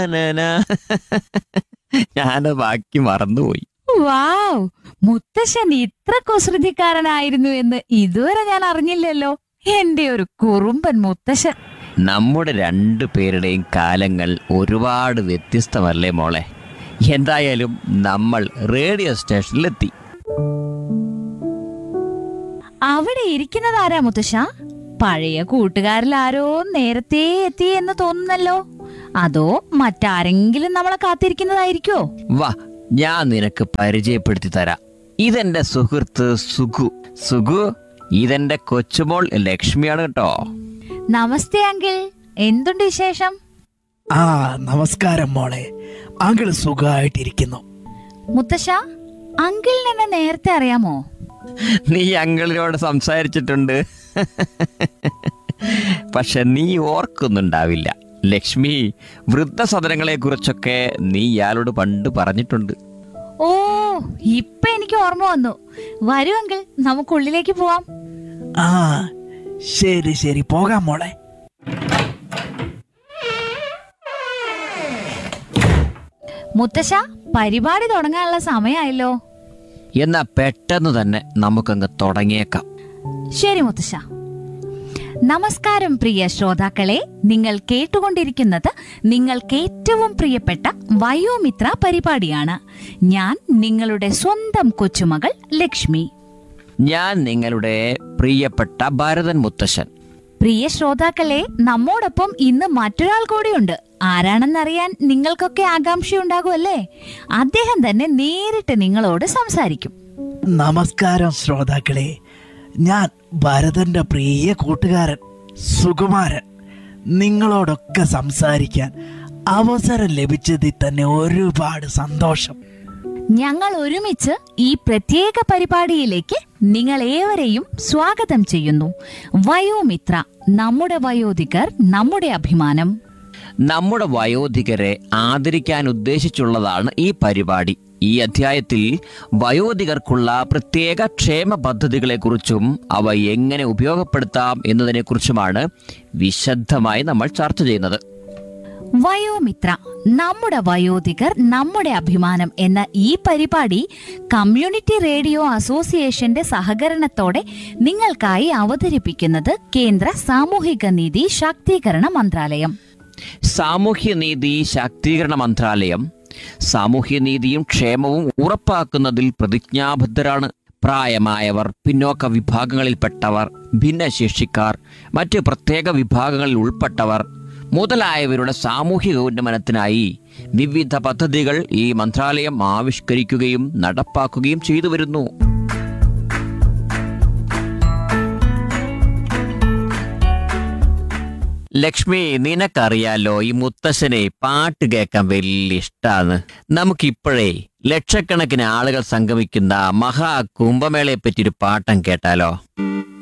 ഞാൻ ബാക്കി മറന്നുപോയി വാവ് മുത്തശ്ശൻ ഇത്ര കുസൃതിക്കാരനായിരുന്നു എന്ന് ഇതുവരെ ഞാൻ അറിഞ്ഞില്ലല്ലോ എന്റെ ഒരു കുറുമ്പൻ മുത്തശ്ശൻ നമ്മുടെ രണ്ടു പേരുടെയും കാലങ്ങൾ ഒരുപാട് വ്യത്യസ്തമല്ലേ മോളെ എന്തായാലും നമ്മൾ റേഡിയോ സ്റ്റേഷനിലെത്തി അവിടെ ഇരിക്കുന്നത് ആരാ മുത്തശ്ശ പഴയ കൂട്ടുകാരിൽ ആരോ നേരത്തെ എത്തി എന്ന് തോന്നുന്നല്ലോ അതോ മറ്റാരെങ്കിലും നമ്മളെ കാത്തിരിക്കുന്നതായിരിക്കോ വാ ഞാൻ നിനക്ക് പരിചയപ്പെടുത്തി തരാം ഇതെന്റെ സുഹൃത്ത് സുഖു സുഖു ഇതെന്റെ കൊച്ചുമോൾ ലക്ഷ്മിയാണ് കേട്ടോ നമസ്തേ അങ്കിൾ എന്തുണ്ട് വിശേഷം ആ നമസ്കാരം മോളെ അങ്കിൾ സുഖമായിട്ടിരിക്കുന്നു മുത്തശ്ശ അങ്കിളിന് എന്നെ നേരത്തെ അറിയാമോ നീ അങ്കിളിനോട് സംസാരിച്ചിട്ടുണ്ട് പക്ഷെ നീ ഓർക്കുന്നുണ്ടാവില്ല ലക്ഷ്മി വൃദ്ധസദനങ്ങളെ കുറിച്ചൊക്കെ നീ ഇയാളോട് പണ്ട് പറഞ്ഞിട്ടുണ്ട് ഓ ഇപ്പൊ എനിക്ക് ഓർമ്മ വന്നു വരൂ അങ്കിൾ നമുക്കുള്ളിലേക്ക് പോവാം ആ ശരി ശരി പോകാം മോളെ മുത്തശ്ശ പരിപാടി തുടങ്ങാനുള്ള സമയമായല്ലോ എന്നാ പെട്ടെന്ന് തന്നെ നമുക്കങ്ങ് തുടങ്ങിയേക്കാം ശരി മുത്തശ്ശ നമസ്കാരം പ്രിയ ശ്രോതാക്കളെ നിങ്ങൾ കേട്ടുകൊണ്ടിരിക്കുന്നത് നിങ്ങൾക്ക് ഏറ്റവും പ്രിയപ്പെട്ട വയോമിത്ര പരിപാടിയാണ് ഞാൻ നിങ്ങളുടെ സ്വന്തം കൊച്ചുമകൾ ലക്ഷ്മി ഞാൻ നിങ്ങളുടെ പ്രിയപ്പെട്ട ഭരതൻ മുത്തശ്ശൻ പ്രിയ ശ്രോതാക്കളെ നമ്മോടൊപ്പം ഇന്ന് മറ്റൊരാൾ കൂടിയുണ്ട് ആരാണെന്നറിയാൻ നിങ്ങൾക്കൊക്കെ ആകാംക്ഷയുണ്ടാകുമല്ലേ അദ്ദേഹം തന്നെ നേരിട്ട് നിങ്ങളോട് സംസാരിക്കും നമസ്കാരം ശ്രോതാക്കളെ ഞാൻ ഭരതന്റെ പ്രിയ കൂട്ടുകാരൻ സുകുമാരൻ നിങ്ങളോടൊക്കെ സംസാരിക്കാൻ അവസരം ലഭിച്ചതിൽ തന്നെ ഒരുപാട് സന്തോഷം ഞങ്ങൾ ഒരുമിച്ച് ഈ പ്രത്യേക പരിപാടിയിലേക്ക് നിങ്ങൾ ഏവരെയും സ്വാഗതം ചെയ്യുന്നു വയോമിത്ര നമ്മുടെ വയോധികർ നമ്മുടെ അഭിമാനം നമ്മുടെ വയോധികരെ ആദരിക്കാൻ ഉദ്ദേശിച്ചുള്ളതാണ് ഈ പരിപാടി ഈ അധ്യായത്തിൽ വയോധികർക്കുള്ള പ്രത്യേക ക്ഷേമ പദ്ധതികളെക്കുറിച്ചും അവ എങ്ങനെ ഉപയോഗപ്പെടുത്താം എന്നതിനെക്കുറിച്ചുമാണ് വിശദമായി നമ്മൾ ചർച്ച ചെയ്യുന്നത് വയോമിത്ര നമ്മുടെ വയോധികർ നമ്മുടെ അഭിമാനം എന്ന ഈ പരിപാടി കമ്മ്യൂണിറ്റി റേഡിയോ അസോസിയേഷന്റെ സഹകരണത്തോടെ നിങ്ങൾക്കായി അവതരിപ്പിക്കുന്നത് കേന്ദ്ര സാമൂഹിക നീതി ശാക്തീകരണ മന്ത്രാലയം സാമൂഹ്യനീതി ശാക്തീകരണ മന്ത്രാലയം സാമൂഹ്യനീതിയും ക്ഷേമവും ഉറപ്പാക്കുന്നതിൽ പ്രതിജ്ഞാബദ്ധരാണ് പ്രായമായവർ പിന്നോക്ക വിഭാഗങ്ങളിൽപ്പെട്ടവർ ഭിന്നശേഷിക്കാർ മറ്റ് പ്രത്യേക വിഭാഗങ്ങളിൽ ഉൾപ്പെട്ടവർ മുതലായവരുടെ സാമൂഹിക ഉന്നമനത്തിനായി വിവിധ പദ്ധതികൾ ഈ മന്ത്രാലയം ആവിഷ്കരിക്കുകയും നടപ്പാക്കുകയും ചെയ്തു വരുന്നു ലക്ഷ്മി നിനക്കറിയാലോ ഈ മുത്തശ്ശനെ പാട്ട് കേൾക്കാൻ വലിയ ഇഷ്ടാന്ന് നമുക്കിപ്പോഴേ ലക്ഷക്കണക്കിന് ആളുകൾ സംഗമിക്കുന്ന മഹാ കുംഭമേളയെ പറ്റിയൊരു പാട്ടം കേട്ടാലോ